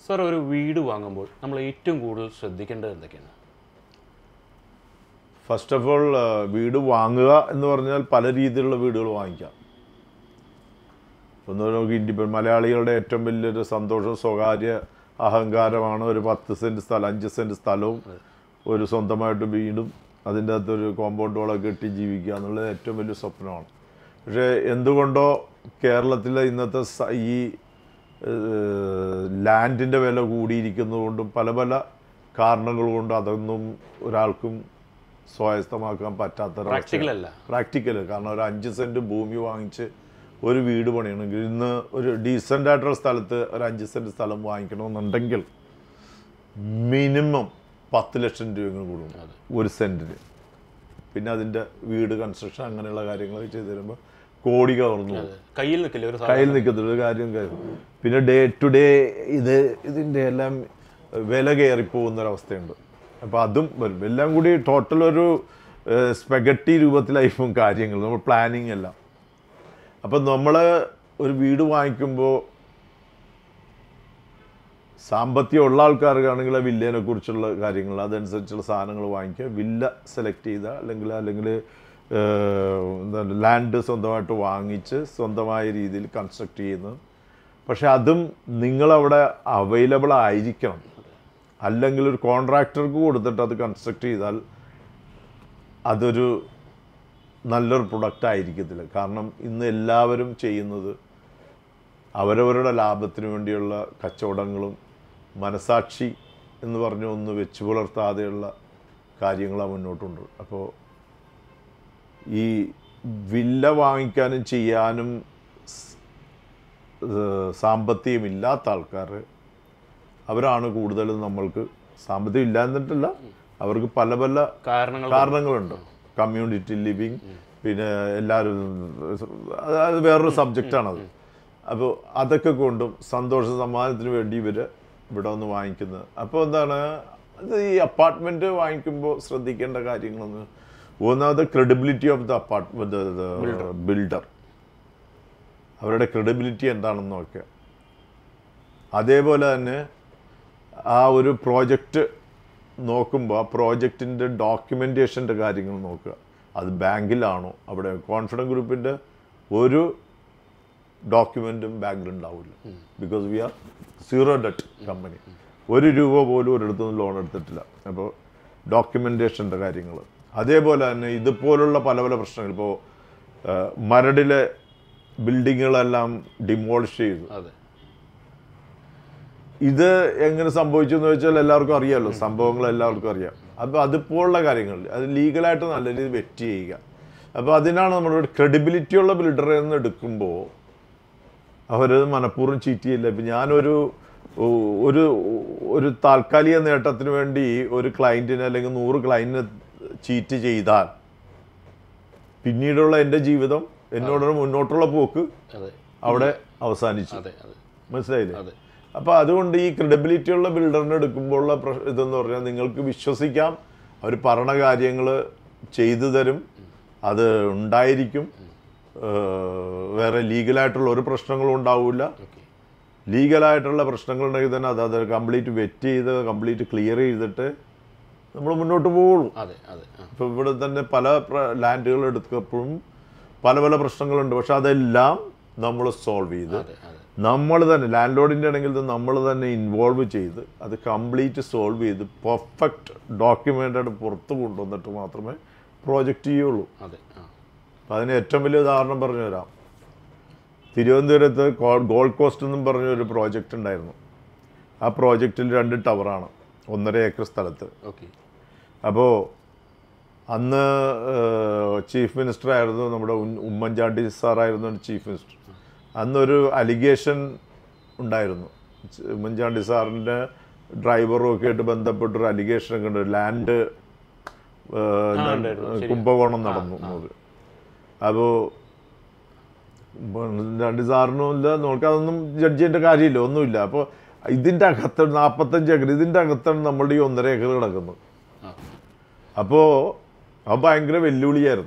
Sir ഒരു വീട് വാങ്ങുമ്പോൾ നമ്മൾ ഏറ്റവും കൂടുതൽ ശ്രദ്ധിക്കേണ്ടത് എന്തൊക്കെയാണ് ഫസ്റ്റ് ഓഫ് ഓൾ വീട് വാങ്ങുക എന്ന് പറഞ്ഞാൽ പല രീതിയിലുള്ള വീടുകൾ വാങ്ങിക്കാം ഒന്ന് നോക്കി ഇൻഡിപെൻഡ് മലയാളികളുടെ ഏറ്റവും വലിയൊരു സന്തോഷം സ്വകാര്യ അഹങ്കാരമാണ് ഒരു പത്ത് സെൻറ്റ് സ്ഥലം അഞ്ച് സെൻറ്റ് സ്ഥലവും ഒരു സ്വന്തമായിട്ട് വീടും അതിൻ്റെ അകത്തൊരു കോമ്പൗണ്ട് വളമൊക്കെ കെട്ടി ജീവിക്കുക എന്നുള്ളത് ഏറ്റവും വലിയ സ്വപ്നമാണ് പക്ഷേ എന്തുകൊണ്ടോ കേരളത്തിലെ ഇന്നത്തെ സ- ഈ ലാൻഡിൻ്റെ വില കൂടിയിരിക്കുന്നതുകൊണ്ടും പല പല കാരണങ്ങൾ കൊണ്ടും അതൊന്നും ഒരാൾക്കും സ്വായത്തമാക്കാൻ പറ്റാത്ത പ്രാക്ടിക്കൽ അല്ല പ്രാക്ടിക്കൽ കാരണം ഒരു അഞ്ച് സെൻറ്റ് ഭൂമി വാങ്ങിച്ച് ഒരു വീട് പണിയണമെങ്കിൽ ഇന്ന് ഒരു ഡീസൻ്റ് ആയിട്ടുള്ള സ്ഥലത്ത് ഒരു അഞ്ച് സെൻറ്റ് സ്ഥലം വാങ്ങിക്കണമെന്നുണ്ടെങ്കിൽ മിനിമം പത്ത് ലക്ഷം രൂപയെങ്കിലും കൂടും ഒരു സെൻറ്റിന് പിന്നെ അതിൻ്റെ വീട് കൺസ്ട്രക്ഷൻ അങ്ങനെയുള്ള കാര്യങ്ങളൊക്കെ ചെയ്ത് തരുമ്പോൾ കോടി കവർന്നു പോകും കയ്യിൽ നിൽക്കില്ല ഒരു കയ്യിൽ നിൽക്കത്തില്ല ഒരു കാര്യം കാര്യം പിന്നെ ഡേ ടു ഡേ ഇത് ഇതിൻ്റെ എല്ലാം വില കയറിപ്പോകുന്ന ഒരവസ്ഥയുണ്ട് അപ്പോൾ അതും വരും എല്ലാം കൂടി ടോട്ടൽ ഒരു സ്പെഗട്ടി രൂപത്തിലായിരിക്കും കാര്യങ്ങൾ നമ്മൾ പ്ലാനിങ് എല്ലാം അപ്പം നമ്മൾ ഒരു വീട് വാങ്ങിക്കുമ്പോൾ സാമ്പത്തികമുള്ള ആൾക്കാർക്കാണെങ്കിൽ ആ വില്ലേനെ കുറിച്ചുള്ള കാര്യങ്ങൾ അതനുസരിച്ചുള്ള സാധനങ്ങൾ വാങ്ങിക്കുക വില്ല സെലക്ട് ചെയ്ത അല്ലെങ്കിൽ അല്ലെങ്കിൽ എന്താണ് ലാൻഡ് സ്വന്തമായിട്ട് വാങ്ങിച്ച് സ്വന്തമായ രീതിയിൽ കൺസ്ട്രക്ട് ചെയ്യുന്നത് പക്ഷെ അതും നിങ്ങളവിടെ അവൈലബിൾ ആയിരിക്കണം അല്ലെങ്കിൽ ഒരു കോൺട്രാക്ടർക്ക് കൊടുത്തിട്ട് അത് കൺസ്ട്രക്ട് ചെയ്താൽ അതൊരു നല്ലൊരു പ്രൊഡക്റ്റ് ആയിരിക്കത്തില്ല കാരണം ഇന്ന് എല്ലാവരും ചെയ്യുന്നത് അവരവരുടെ ലാഭത്തിന് വേണ്ടിയുള്ള കച്ചവടങ്ങളും മനസാക്ഷി എന്ന് പറഞ്ഞ ഒന്ന് വെച്ച് പുലർത്താതെയുള്ള കാര്യങ്ങളാണ് മുന്നോട്ടുണ്ട് അപ്പോൾ ഈ വില്ല വാങ്ങിക്കാനും ചെയ്യാനും സ്- ഏഹ് സാമ്പത്തികമില്ലാത്ത ആൾക്കാർ അവരാണ് കൂടുതലും നമ്മൾക്ക് സാമ്പത്തികം ഇല്ല എന്നിട്ടില്ല അവർക്ക് പല പല കാരണങ്ങൾ കാരണങ്ങളുണ്ട് കമ്മ്യൂണിറ്റി ലിവിങ് പിന്നെ എല്ലാവരും അത് അത് വേറൊരു സബ്ജക്റ്റാണത് അപ്പോൾ അതൊക്കെ കൊണ്ടും സന്തോഷ സമ്മാനത്തിന് വേണ്ടി ഇവർ ഇവിടെ വന്ന് വാങ്ങിക്കുന്നത് അപ്പോൾ എന്താണ് അത് ഈ അപ്പാർട്ട്മെൻറ്റ് വാങ്ങിക്കുമ്പോൾ ശ്രദ്ധിക്കേണ്ട കാര്യങ്ങളൊന്ന് ഒന്നാമത് credibility of the apartment builder അവരുടെ ക്രെഡിബിലിറ്റി എന്താണെന്ന് നോക്കുക അതേപോലെ തന്നെ ആ ഒരു പ്രോജക്റ്റ് നോക്കുമ്പോൾ ആ പ്രോജക്റ്റിൻ്റെ ഡോക്യുമെൻറ്റേഷൻ്റെ കാര്യങ്ങൾ നോക്കുക അത് ബാങ്കിലാണോ അവിടെ കോൺഫിഡൻറ്റ് ഗ്രൂപ്പിൻ്റെ ഒരു ഡോക്യുമെൻറ്റും ബാങ്കിലുണ്ടാവില്ല because we are zero debt company ഒരു രൂപ പോലും ഒരിടത്തുനിന്ന് ലോൺ എടുത്തിട്ടില്ല അപ്പോൾ ഡോക്യുമെൻറ്റേഷൻ്റെ കാര്യങ്ങൾ അതേപോലെ തന്നെ ഇതുപോലുള്ള പല പല പ്രശ്നങ്ങൾ ഇപ്പോൾ മരടിലെ ബിൽഡിങ്ങുകളെല്ലാം ഡിമോളിഷ് ചെയ്തു അതെ ഇത് എങ്ങനെ സംഭവിച്ചു എന്ന് വെച്ചാൽ എല്ലാവർക്കും അറിയാമല്ലോ സംഭവങ്ങൾ എല്ലാവർക്കും അറിയാം അപ്പോൾ അതുപോലുള്ള കാര്യങ്ങൾ അത് ലീഗലായിട്ട് നല്ല രീതിയിൽ വെറ്റ് ചെയ്യുക അപ്പോൾ അതിനാണ് നമ്മുടെ ക്രെഡിബിലിറ്റി ഉള്ള ബിൽഡർ എന്ന് എടുക്കുമ്പോൾ അവരത് മനഃപൂർവ്വം ചീറ്റ് ചെയ്യില്ല ഇപ്പം ഞാനൊരു ഒ- ഒരു ഒരു താൽക്കാലിക നേട്ടത്തിന് വേണ്ടി ഒരു ക്ലയൻറ്റിനെ അല്ലെങ്കിൽ നൂറ് ക്ലയൻറ്റിനെ ചീറ്റ് ചെയ്താൽ പിന്നീടുള്ള എൻ്റെ ജീവിതം എന്നോടുള്ള മുന്നോട്ടുള്ള പോക്ക് അതെ അവിടെ അവസാനിച്ചു അതെ അതെ മനസ്സിലായില്ലേ അതെ അപ്പോൾ അതുകൊണ്ട് ഈ ക്രെഡിബിലിറ്റി ഉള്ള ബിൽഡറിനെ എടുക്കുമ്പോഴുള്ള പ്രശ് ഇതെന്ന് പറഞ്ഞാൽ നിങ്ങൾക്ക് വിശ്വസിക്കാം അവർ പറഞ്ഞ കാര്യങ്ങൾ ചെയ്തു തരും അത് ഉണ്ടായിരിക്കും ഏഹ് വേറെ ലീഗലായിട്ടുള്ള ഒരു പ്രശ്നങ്ങളും ഉണ്ടാവില്ല ഓക്കെ ലീഗലായിട്ടുള്ള പ്രശ്നങ്ങൾ ഉണ്ടെങ്കിൽ തന്നെ അത് അത് കംപ്ലീറ്റ് വെറ്റ് ചെയ്ത് കംപ്ലീറ്റ് ക്ലിയർ ചെയ്തിട്ട് നമ്മൾ മുന്നോട്ട് പോവുള്ളൂ അതെ അതെ ആ ഇപ്പോൾ ഇവിടെ തന്നെ പല ലാൻഡുകൾ എടുത്തപ്പോഴും പല പല പ്രശ്നങ്ങളുണ്ട് പക്ഷെ അതെല്ലാം നമ്മൾ സോൾവ് ചെയ്ത് അതെ അതെ നമ്മൾ തന്നെ ലാൻഡ് ലോഡിൻ്റെ ആണെങ്കിൽ ഇത് നമ്മൾ തന്നെ ഇൻവോൾവ് ചെയ്ത് അത് കംപ്ലീറ്റ് സോൾവ് ചെയ്ത് പെർഫെക്റ്റ് ഡോക്യുമെൻ്റായിട്ട് പുറത്ത് കൊണ്ടുവന്നിട്ട് മാത്രമേ പ്രോജക്റ്റ് ചെയ്യുള്ളൂ അതെ ആ അപ്പം അതിന് ഏറ്റവും വലിയ ഉദാഹരണം പറഞ്ഞു തരാം തിരുവനന്തപുരത്ത് കോ- ഗോൾഡ് കോസ്റ്റ് എന്നും പറഞ്ഞ ഒരു പ്രോജക്റ്റ് ഉണ്ടായിരുന്നു ആ പ്രോജക്റ്റിൽ രണ്ട് ടവറാണ് ഒന്നര ഏക്കർ സ്ഥലത്ത് ഓക്കെ അപ്പോൾ അന്ന് ചീഫ് മിനിസ്റ്റർ ആയിരുന്നു നമ്മുടെ ഉൻ- ഉമ്മൻചാണ്ടി സാറായിരുന്നു ചീഫ് മിനിസ്റ്റർ അന്നൊരു അലിഗേഷൻ ഉണ്ടായിരുന്നു ച- ഉമ്മൻചാണ്ടി സാറിൻ്റെ ഡ്രൈവറും ഒക്കെ ആയിട്ട് ബന്ധപ്പെട്ടൊരു അലിഗേഷൻ ഒക്കെ ഉണ്ട് ലാൻഡ് ഉണ്ടായിരുന്നു, ശരിയാ. കുംഭകോണം നടന്നു എന്നത് അപ്പോൾ ഉമ്മൻചാണ്ടി സാറിനും ഇല്ല നമുക്ക് അതൊന്നും ജഡ്ജ് ചെയ്യേണ്ട കാര്യമില്ല ഒന്നുമില്ല അപ്പോൾ ഇതിൻ്റെ അകത്ത് നാൽപ്പത്തഞ്ച് ഏക്കർ ഇതിൻ്റെ അകത്താണ് നമ്മളുടെ ഈ ഒന്നര ഏക്കർ കിടക്കുന്നത് ആ അപ്പോൾ അത് ഭയങ്കര വെല്ലുവിളിയായിരുന്നു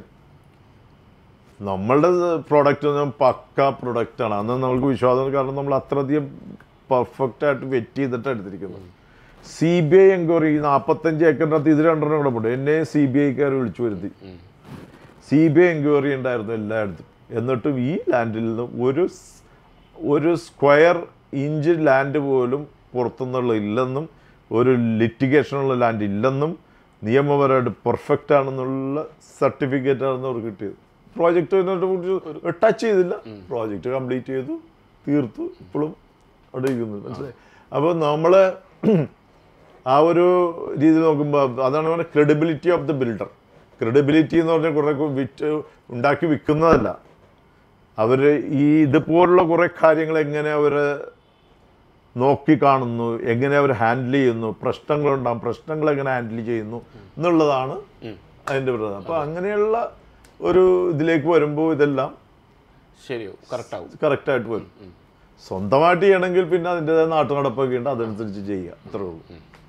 നമ്മളുടെ പ്രൊഡക്റ്റ് പക്ക പ്രൊഡക്റ്റാണ് അന്ന് നമുക്ക് വിശ്വാസം കാരണം നമ്മൾ അത്രയധികം പെർഫെക്റ്റ് ആയിട്ട് വെറ്റ് ചെയ്തിട്ട് എടുത്തിരിക്കുന്നത് സി ബി ഐ എൻക്വയറി നാൽപ്പത്തഞ്ച് ഏക്കറിനകത്ത് ഇത് രണ്ടെണ്ണം കൂടെ പോട്ടെ എന്നെ സി ബി ഐക്കാർ വിളിച്ചു വരുത്തി സി ബി ഐ എൻക്വയറി ഉണ്ടായിരുന്നു എല്ലായിടത്തും എന്നിട്ടും ഈ ലാൻഡിൽ നിന്ന് ഒരു സ്- ഒരു സ്ക്വയർ ഇഞ്ച് ലാൻഡ് പോലും പുറത്തുനിന്നുള്ള ഇല്ലെന്നും ഒരു ലിറ്റിഗേഷനുള്ള ലാൻഡ് ഇല്ലെന്നും നിയമപരമായിട്ട് പെർഫെക്റ്റ് ആണെന്നുള്ള സർട്ടിഫിക്കറ്റ് ആണെന്ന് അവർക്ക് കിട്ടിയത് പ്രോജക്റ്റ് ടച്ച് ചെയ്തില്ല പ്രോജക്റ്റ് കംപ്ലീറ്റ് ചെയ്തു തീർത്തു ഇപ്പോഴും അവിടെ ഇരിക്കുന്നു മനസ്സിലായി അപ്പോൾ നമ്മൾ ആ ഒരു രീതിയിൽ നോക്കുമ്പോൾ അതാണ് പറയുന്നത് credibility of the builder credibility എന്ന് പറഞ്ഞാൽ കുറേ വിറ്റ് ഉണ്ടാക്കി വിൽക്കുന്നതല്ല അവർ ഈ ഇതുപോലുള്ള കുറേ കാര്യങ്ങൾ എങ്ങനെ അവർ നോക്കി കാണുന്നു എങ്ങനെ അവർ ഹാൻഡിൽ ചെയ്യുന്നു പ്രശ്നങ്ങളുണ്ടാകും പ്രശ്നങ്ങൾ എങ്ങനെ ഹാൻഡിൽ ചെയ്യുന്നു എന്നുള്ളതാണ് അതിൻ്റെ പ്രധാനം അപ്പോൾ അങ്ങനെയുള്ള ഒരു ഇതിലേക്ക് വരുമ്പോൾ ഇതെല്ലാം ശരിയാവും കറക്റ്റാവും കറക്റ്റായിട്ട് വരും സ്വന്തമായിട്ട് ചെയ്യണമെങ്കിൽ പിന്നെ അതിൻ്റെതായ നാട്ടു നടപ്പൊക്കെ ഉണ്ട് അതനുസരിച്ച് ചെയ്യുക അത്രേ ഉള്ളൂ